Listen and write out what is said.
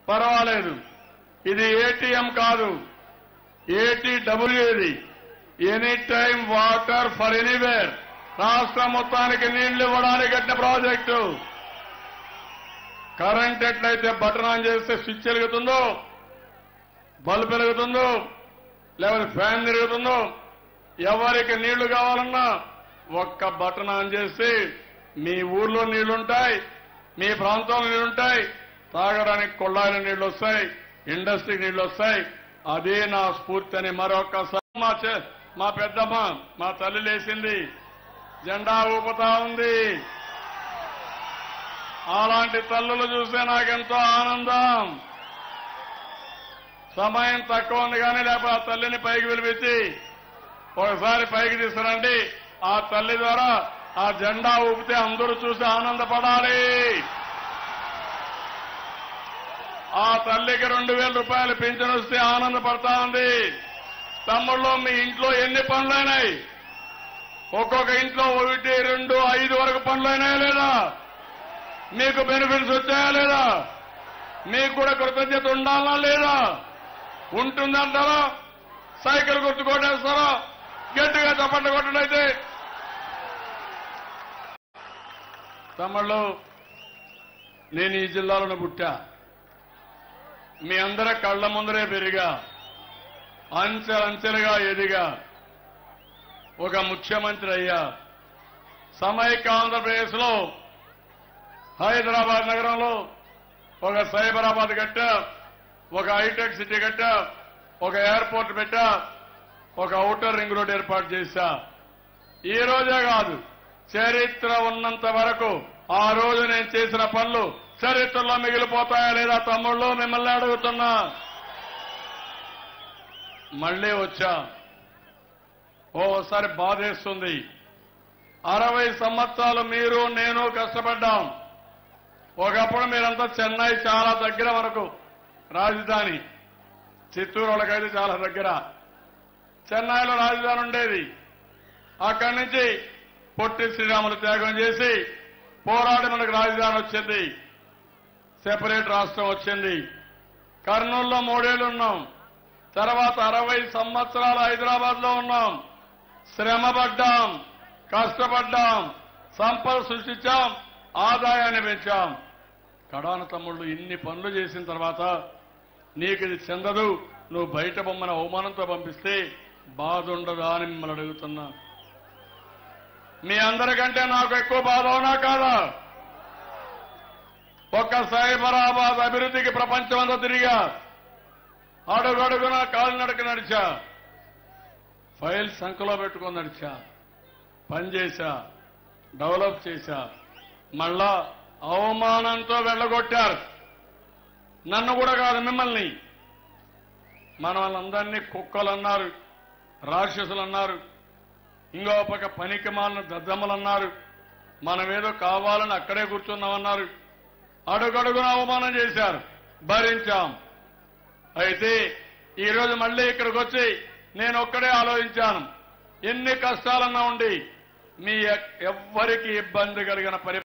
పర్వాలేదు ఇది ఏటీఎం కాదు ఏటీడబ్ల్యూ ఇది any time water for anywhere రాష్ట్రం మొత్తానికి నీళ్లు ఇవ్వడానికి కట్టిన ప్రాజెక్టు కరెంట్ ఎట్లయితే బటన్ ఆన్ చేస్తే స్విచ్ వెలుగుతుందో బల్బ్ వెలుగుతుందో లేకపోతే ఫ్యాన్ తిరుగుతుందో ఎవరికి నీళ్లు కావాలన్నా ఒక్క బటన్ ఆన్ చేసి మీ ఊర్లో నీళ్లుంటాయి మీ ప్రాంతంలో నీళ్లుంటాయి తాగడానికి కొళ్ళాయిల నీళ్లు వస్తాయి ఇండస్ట్రీకి నీళ్లు వస్తాయి అదే నా స్ఫూర్తి అని మరొకసారి మా చె- మా పెద్దమ్మ మా తల్లి లేచింది జెండా ఊపుతా ఉంది అలాంటి తల్లులు చూస్తే నాకెంతో ఆనందం సమయం తక్కువ ఉంది కానీ లేకపోతే ఆ తల్లిని పైకి పిలిపించి ఒకసారి పైకి తీసుకురండి ఆ తల్లి ద్వారా ఆ జెండా ఊపితే అందరూ చూసి ఆనందపడాలి ఆ తల్లికి రెండు వేల రూపాయలు పింఛన్ వస్తే ఆనందపడతా ఉంది తమ్ముళ్ళు మీ ఇంట్లో ఎన్ని పనులైనాయి ఒక్కొక్క ఇంట్లో ఒకటి రెండు ఐదు వరకు పనులైనాయా లేదా మీకు బెనిఫిట్స్ వచ్చాయా లేదా మీకు కూడా కృతజ్ఞత ఉండాలా లేదా ఉంటుందంటారా సైకిల్ గుర్తు కొట్టేస్తారా గట్టిగా చప్పట్లు కొట్టడైతే తమ్ముళ్ళు నేను ఈ జిల్లాలోనే పుట్టా మీ అందరి కళ్ళ ముందరే పెరిగా అంచెలంచెలుగా ఎదిగా ఒక ముఖ్యమంత్రి అయ్యా సమైక్య ఆంధ్రప్రదేశ్ లో హైదరాబాద్ నగరంలో ఒక సైబరాబాద్ కట్టా ఒక హైటెక్ సిటీ కట్టా ఒక ఎయిర్పోర్ట్ పెట్టా ఒక ఔటర్ రింగ్ రోడ్ ఏర్పాటు చేశా ఈ రోజే కాదు చరిత్ర ఉన్నంత వరకు ఆ రోజు నేను చేసిన పనులు చరిత్రలో మిగిలిపోతాయా లేదా తమ్ముళ్ళు మిమ్మల్ని అడుగుతున్నా మళ్ళీ వచ్చా ఓసారి బాధేస్తుంది అరవై సంవత్సరాలు మీరు నేను కష్టపడ్డాం ఒకప్పుడు మీరంతా చెన్నై చాలా దగ్గర వరకు రాజధాని చిత్తూరు వాళ్ళకైతే చాలా దగ్గర చెన్నైలో రాజధాని ఉండేది అక్కడి నుంచి పొట్టి శ్రీరాములు త్యాగం చేసి పోరాడి మనకు రాజధాని వచ్చింది సెపరేట్ రాష్ట్రం వచ్చింది కర్నూలులో మూడేళ్లు ఉన్నాం తర్వాత అరవై సంవత్సరాలు హైదరాబాద్ లో ఉన్నాం శ్రమపడ్డాం కష్టపడ్డాం సంపద సృష్టించాం ఆదాయాన్ని పెంచాం కడాన తమ్ముళ్ళు ఇన్ని పనులు చేసిన తర్వాత నీకు ఇది చెందదు నువ్వు బయట బొమ్మన అవమానంతో పంపిస్తే బాధ ఉండదా అని మిమ్మల్ని అడుగుతున్నా మీ అందరికంటే నాకు ఎక్కువ బాధ అవునా కాదా ఒక్క సైబరాబాద్ అభివృద్ధికి ప్రపంచం అంతా తిరిగా అడుగడుగున కాలు నడక నడిచా ఫైల్ సంఖలో పెట్టుకొని నడిచా పనిచేశా డెవలప్ చేశా మళ్ళా అవమానంతో వెళ్ళగొట్టారు నన్ను కూడా కాదు మిమ్మల్ని మన వాళ్ళందరినీ కుక్కలు అన్నారు రాక్షసులు అన్నారు ఇంకో పక్క పనికి మాలిన దద్దమ్మలు అన్నారు మనమేదో కావాలని అక్కడే కూర్చున్నామన్నారు అడుగడుగున అవమానం చేశారు భరించాం అయితే ఈ రోజు మళ్ళీ ఇక్కడికి వచ్చి నేను ఒక్కడే ఆలోచించాను ఎన్ని కష్టాలన్నా ఉండి మీ ఎ- ఎవ్వరికి ఇబ్బంది కలిగిన పరి